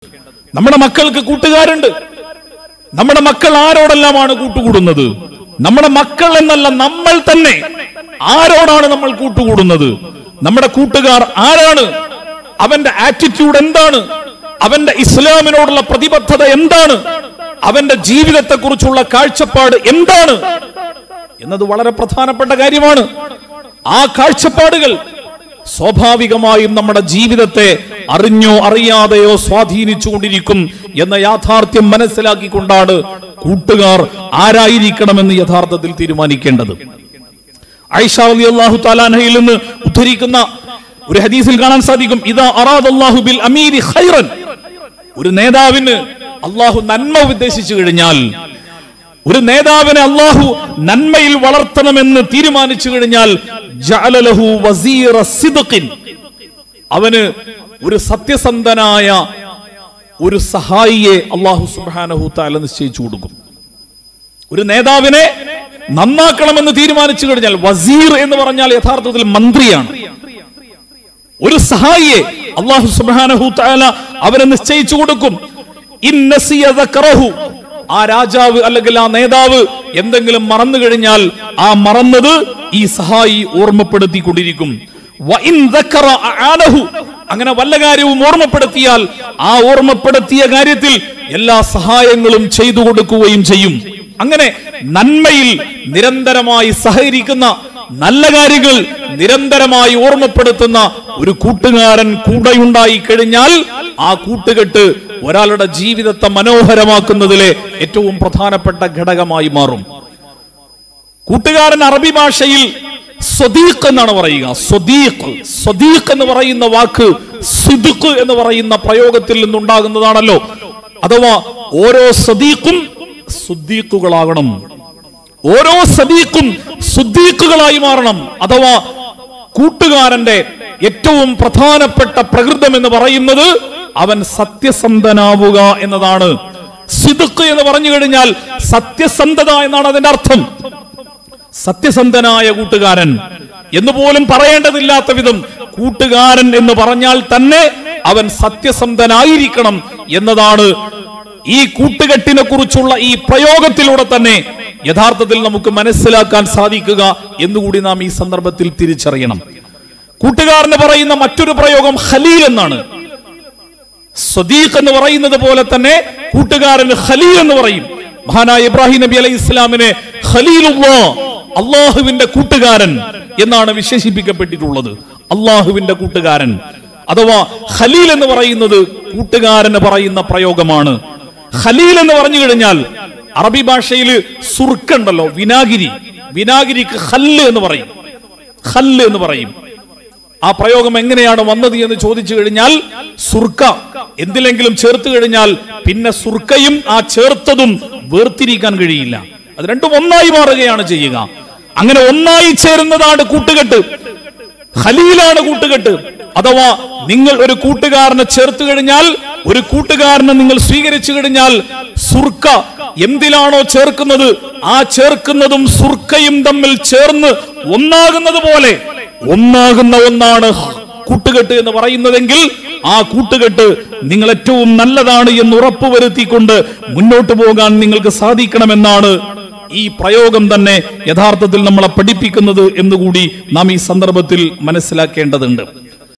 നമ്മുടെ മക്കൾക്ക് കൂട്ടുകാരുണ്ട് നമ്മുടെ മക്കൾ ആരോടെല്ലാമാണ് കൂട്ടുകൂടുന്നത് നമ്മുടെ മക്കൾ എന്നല്ല നമ്മൾ തന്നെ ആരോടാണ് നമ്മൾ കൂട്ടുകൂടുന്നത് നമ്മുടെ കൂട്ടുകാർ ആരാണ് അവന്റെ ആറ്റിറ്റ്യൂഡ് എന്താണ് അവന്റെ ഇസ്ലാമിനോടുള്ള പ്രതിബദ്ധത എന്താണ് അവന്റെ ജീവിതത്തെക്കുറിച്ചുള്ള കാഴ്ചപ്പാട് എന്താണ് എന്നത് വളരെ പ്രധാനപ്പെട്ട കാര്യമാണ് ആ കാഴ്ചപ്പാടുകൾ സ്വാഭാവികമായും നമ്മുടെ ജീവിതത്തെ അറിഞ്ഞോ അറിയാതെയോ സ്വാധീനിച്ചുകൊണ്ടിരിക്കും എന്ന യാഥാർത്ഥ്യം മനസ്സിലാക്കിക്കൊണ്ടാണ് കൂട്ടുകാർ ആരായിരിക്കണമെന്ന് യഥാർത്ഥത്തിൽ തീരുമാനിക്കേണ്ടത് ഐഷ അള്ളാഹു താലാനയിൽ നിന്ന് ഉദ്ധരിക്കുന്ന ഒരു ഹദീസിൽ കാണാൻ സാധിക്കും ഇതാ അറാദല്ലാഹു ബിൽ അമീരി ഖൈറൻ ഒരു നേതാവിന് അള്ളാഹു നന്മ ഉദ്ദേശിച്ചു കഴിഞ്ഞാൽ ഒരു നേതാവിനെ അള്ളാഹു നന്മയിൽ വളർത്തണമെന്ന് തീരുമാനിച്ചു കഴിഞ്ഞാൽ ജഅലലഹു വസീറ സിദ്ഖിൻ. അവന് ഒരു സത്യസന്ധനായ ഒരു സഹായിയെ അള്ളാഹു സുബ്ഹാനഹു തആല നിശ്ചയിച്ചു കൊടുക്കും ഒരു നേതാവിനെ നന്നാക്കണമെന്ന് തീരുമാനിച്ചു കഴിഞ്ഞാൽ വസീർ എന്ന് പറഞ്ഞാൽ യഥാർത്ഥത്തിൽ മന്ത്രിയാണ് ഒരു സഹായിയെ അള്ളാഹു സുബ്ഹാനഹു തആല അവരെ നിശ്ചയിച്ചു കൊടുക്കും ഇൻ നസിയ ദക്കറഹു. ആ രാജാവ് അല്ലെങ്കിൽ ആ നേതാവ് എന്തെങ്കിലും മറന്നു കഴിഞ്ഞാൽ ആ മറന്നത് ഈ സഹായി ഓർമ്മപ്പെടുത്തിക്കൊണ്ടിരിക്കും വ ഇൻ ദക്കറ അആനഹു. അങ്ങനെ വല്ല കാര്യവും ഓർമ്മപ്പെടുത്തിയാൽ ആ ഓർമ്മപ്പെടുത്തിയ കാര്യത്തിൽ എല്ലാ സഹായങ്ങളും ചെയ്തു കൊടുക്കുകയും ചെയ്യും അങ്ങനെ നന്മയിൽ നിരന്തരമായി സഹകരിക്കുന്ന നല്ല കാര്യങ്ങൾ നിരന്തരമായി ഓർമ്മപ്പെടുത്തുന്ന ഒരു കൂട്ടുകാരൻ കൂടെയുണ്ടായി കഴിഞ്ഞാൽ ആ കൂട്ടുകെട്ട് ഒരാളുടെ ജീവിതത്തെ മനോഹരമാക്കുന്നതിലെ ഏറ്റവും പ്രധാനപ്പെട്ട ഘടകമായി മാറും കൂട്ടുകാരൻ അറബി ഭാഷയിൽ സ്വദീഖ് എന്നാണ് പറയുക സ്വദീഖ് സ്വദീഖ് എന്ന് പറയുന്ന വാക്ക് സിദുഖ് എന്ന് പറയുന്ന പ്രയോഗത്തിൽ നിന്നുണ്ടാകുന്നതാണല്ലോ അഥവാ ഓരോ സദീഖും സുദ്ദീഖുകളാകണം ഓരോ സദീഖും സുദ്ദീഖുകളായി മാറണം അഥവാ കൂട്ടുകാരന്റെ ഏറ്റവും പ്രധാനപ്പെട്ട പ്രകൃതം എന്ന് പറയുന്നത് അവൻ സത്യസന്ധനാവുക എന്നതാണ് സിദുക്ക് എന്ന് പറഞ്ഞു കഴിഞ്ഞാൽ സത്യസന്ധത എന്നാണ് അതിന്റെ അർത്ഥം സത്യസന്ധനായ കൂട്ടുകാരൻ എന്ന് പോലും പറയേണ്ടതില്ലാത്ത വിധം കൂട്ടുകാരൻ എന്ന് പറഞ്ഞാൽ തന്നെ അവൻ സത്യസന്ധനായിരിക്കണം എന്നതാണ് ഈ കൂട്ടുകെട്ടിനെ കുറിച്ചുള്ള ഈ പ്രയോഗത്തിലൂടെ തന്നെ യഥാർത്ഥത്തിൽ നമുക്ക് മനസ്സിലാക്കാൻ സാധിക്കുക എന്നുകൂടി നാം ഈ സന്ദർഭത്തിൽ തിരിച്ചറിയണം കൂട്ടുകാരന് പറയുന്ന മറ്റൊരു പ്രയോഗം ഖലീൽ എന്നാണ് സ്വദീഖ് എന്ന് പറയുന്നത് പോലെ തന്നെ കൂട്ടുകാരന് ഖലീൽ എന്ന് പറയും മഹാനായ ഇബ്രാഹിം നബി അലൈഹി ഇസ്ലാമിനെ ഖലീലുല്ലാ അള്ളാഹുവിന്റെ കൂട്ടുകാരൻ എന്നാണ് വിശേഷിപ്പിക്കപ്പെട്ടിട്ടുള്ളത് അള്ളാഹുവിന്റെ കൂട്ടുകാരൻ അഥവാ ഖലീൽ എന്ന് പറയുന്നത് കൂട്ടുകാരന് പറയുന്ന പ്രയോഗമാണ് ഖലീൽ എന്ന് പറഞ്ഞു കഴിഞ്ഞാൽ അറബി ഭാഷയിൽ സുർക്കുണ്ടല്ലോ വിനാഗിരി വിനാഗിരിക്ക് ഖല്ല് എന്ന് പറയും ഖല്ല് എന്ന് പറയും ആ പ്രയോഗം എങ്ങനെയാണ് വന്നത് എന്ന് ചോദിച്ചു കഴിഞ്ഞാൽ സുർക്ക എന്തിലെങ്കിലും ചേർത്ത് കഴിഞ്ഞാൽ പിന്നെ സുർക്കയും ആ ചേർത്തതും വേർതിരിക്കാൻ കഴിയില്ല അത് രണ്ടും ഒന്നായി മാറുകയാണ് ചെയ്യുക അങ്ങനെ ഒന്നായി ചേരുന്നതാണ് കൂട്ടുകെട്ട് ഖലീലാണ് കൂട്ടുകെട്ട് അഥവാ നിങ്ങൾ ഒരു കൂട്ടുകാരനെ ചേർത്ത് കഴിഞ്ഞാൽ ഒരു കൂട്ടുകാരനെ നിങ്ങൾ സ്വീകരിച്ചു കഴിഞ്ഞാൽ സുർക്ക എന്തിലാണോ ചേർക്കുന്നത് ആ ചേർക്കുന്നതും സുർക്കയും തമ്മിൽ ചേർന്ന് ഒന്നാകുന്നത് പോലെ ഒന്നാകുന്ന ഒന്നാണ് കൂട്ടുകെട്ട് എന്ന് പറയുന്നതെങ്കിൽ ആ കൂട്ടുകെട്ട് നിങ്ങൾ ഏറ്റവും നല്ലതാണ് എന്ന് ഉറപ്പുവരുത്തിക്കൊണ്ട് മുന്നോട്ട് പോകാൻ നിങ്ങൾക്ക് സാധിക്കണമെന്നാണ് ഈ പ്രയോഗം തന്നെ യഥാർത്ഥത്തിൽ നമ്മളെ പഠിപ്പിക്കുന്നത് എന്നുകൂടി നാം ഈ സന്ദർഭത്തിൽ മനസ്സിലാക്കേണ്ടതുണ്ട്